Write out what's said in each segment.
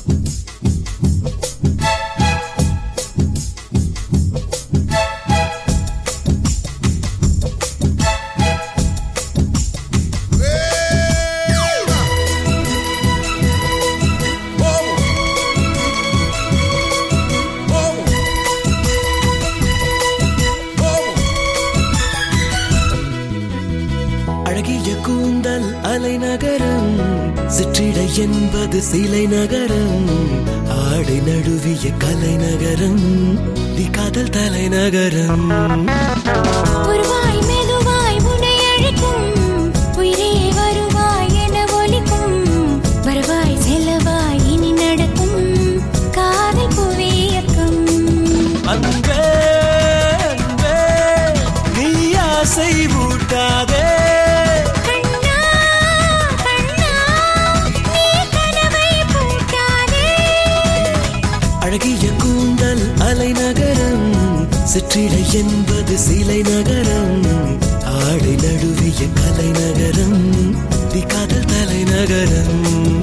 அழகிய கூந்தல் அலைநகரம் சிற்றிடை என்பது சிலை நகரம் ஆடை நடுவிய கலைநகரம் தி காதல் தலைநகரம் ஒருவாய் மெதுவாய் உன்னை அழைக்கும் உயிரே வருவாய் என ஒலிக்கும் வருவாய் செல்லவாய் இனி நடக்கும் காதல் புவியக்கம் அன்பே அன்பே நீ ஆசை ஊட்டாதே கண்ணா கண்ணா நீ கனவை பூட்டாதே அழகிய கூந்தல் அலைநகரம் சிற்றிடை என்பது சிலை நகரம் ஆடை நடுவிய கலைநகரம் தி காதல் தலைநகரம்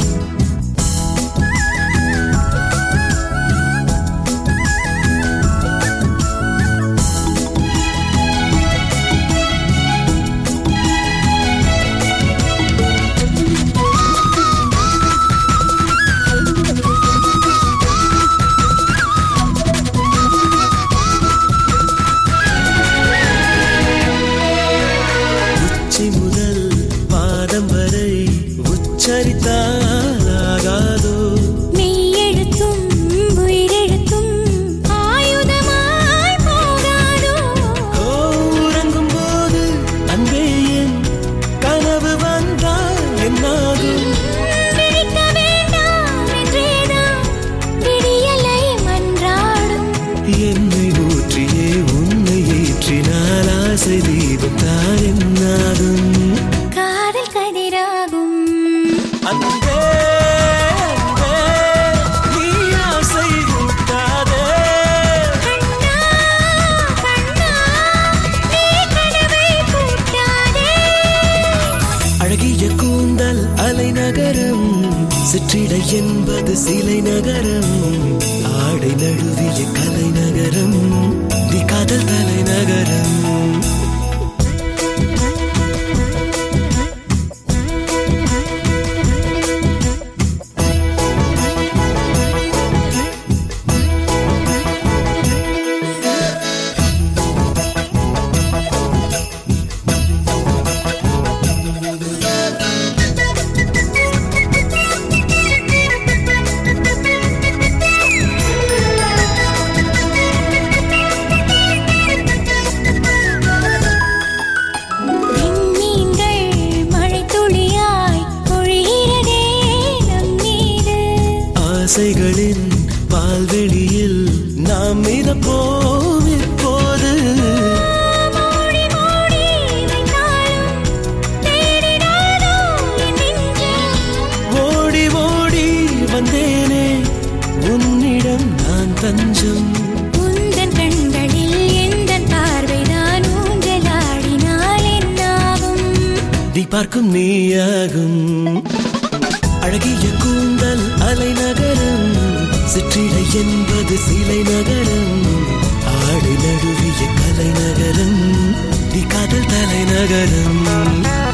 உச்சி முதல் பாதம் வரை உச்சரித்தாலாகாதோ மெய்யெழுத்தும் உயிரெழுத்தும் ஆயுதமாய் போகாதோ ஓ, உறங்கும் போது அன்பே என் கனவு வந்தால் என்னாகும் விழிக்க வேண்டாம் என்றேதான் விடியலை மன்றாடும் என்னை ஊற்றியே உன்னை ஏற்றினால் ஆசை தீபம் தான் என்னாகும் காதல் கதிராகும் அன்பே அன்பே நீ ஆசை ஊட்டாதே கண்ணா கண்ணா நீ கனவை பூட்டாதே அழகிய கூந்தல் அலைநகரம் சிற்றிடை என்பது சிலை நகரம் ஆடை நழுவிய கலைநகரம் தி காதல் தலைநகரம் விண்மீன்கள் மழைத்துளியாய் பொழிகிறதே நம் மீது ஆசைகளின் பால்வெளியில் நாம் மிதப்போம் இப்போது மூடி மூடி வைத்தாலும் தேடிடாதோ என் நெஞ்சம் ஓடி ஓடி வந்தேனே உன்னிடம் நான் தஞ்சம் உந்தன் கண்களில் எந்தன் பார்வைதான் ஊஞ்சலாடினால் என்னாகும் நீ பார்க்கும் நீயாகும் அழகிய கூந்தல் அலைநகரம் சிற்றிடை என்பது சிலை நகரம் ஆடு நடுவிய கலைநகரம் தி காதல் தலைநகரம்